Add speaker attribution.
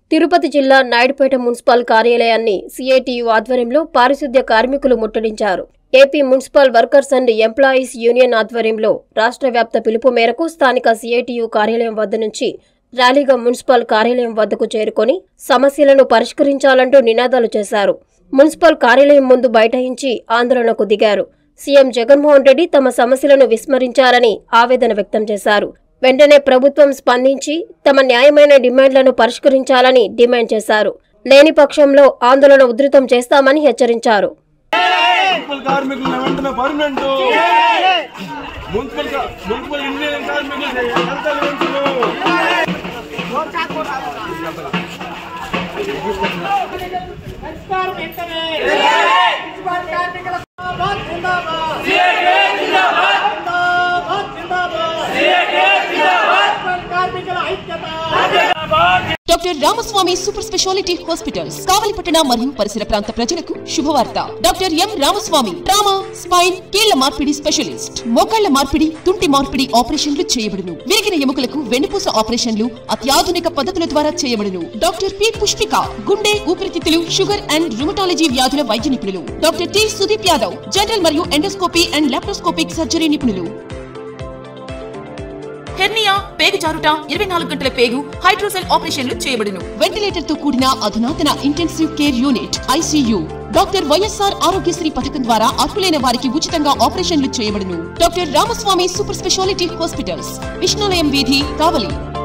Speaker 1: తిరుపతి జిల్లా నాయుడుపేట మున్సిపల్ కార్యాలయాన్ని సిఐటియు ఆధ్వర్యంలో పారిశుద్ధ్య కార్మికులు ముట్టడించారు AP municipal workers and employees union ఆధ్వర్యంలో రాష్ట్ర వ్యాప్త పిలుపు మేరకు స్థానిక సిఐటియు కార్యాలయం వద్ద నుంచి ర్యాలీగా మున్సిపల్ కార్యాలయం వద్దకు చేరుకొని సమస్యలను పరిష్కరించాలంటూ నినాదాలు చేశారు మున్సిపల్ కార్యాలయం ముందు బైఠాయించి ఆందోళనకు దిగారు సీఎం జగన్మోహన్ రెడ్డి తమ సమస్యలను విస్మరించారని ఆవేదన వ్యక్తం చేశారు వెంటనే ప్రభుత్వం స్పందించి తమ న్యాయమైన డిమాండ్లను పరిష్కరించాలని డిమాండ్ చేశారు లేని పక్షంలో ఆందోళన ఉధృతం చేస్తామని హెచ్చరించారు
Speaker 2: మున్సిపల్ కార్మికులు వెంటనే పర్మనెంట్ మున్సిపల్ కా- మున్సిపల్ ఇంజనీరింగ్ కార్మికులు హెల్త్ అలవెన్సులు
Speaker 3: పరిష్కారం వెంటనే మున్సిపల్ కార్మికుల జిందాబాద్ జిందాబాద్ జిందాబాద్ జిందాబాద్ మున్సిపల్ కార్మికుల ఐక్యత
Speaker 4: doctor Ramaswamy super speciality hospitals కావలిపట్టణ మరియు పరిసర ప్రాంత ప్రజలకు శుభవార్త doctor M Ramaswamy trauma spine కీళ్ల మార్పిడి స్పెషలిస్ట్ మోకాళ్ల మార్పిడి తుంటి మార్పిడి ఆపరేషన్లు చేయబడును విరిగిన ఎముకలకు వెన్నుపూస ఆపరేషన్లు అత్యాధునిక పద్ధతుల ద్వారా చేయబడును డాక్టర్ పి పుష్పిక గుండె ఊపిరితిత్తులు షుగర్ అండ్ రుమటాలజీ వ్యాధుల వైద్య నిపుణులు doctor T Sudeep Yadav general మరియు ఎండోస్కోపీ అండ్ లాప్రోస్కోపిక్ సర్జరీ నిపుణులు హెర్నియా పేగు జారుట ఇరవై నాలుగు గంటల పేగు హైడ్రోసెల్ ఆపరేషన్లు చేయబడును వెంటిలేటర్ తో కూడిన అధునాతన intensive care unit ICU doctor YSR Aarogyasri పథకం ద్వారా అర్హులైన వారికి ఉచితంగా ఆపరేషన్లు చేయబడును doctor Ramaswamy super speciality hospitals Vishnulayam వీధి కావలి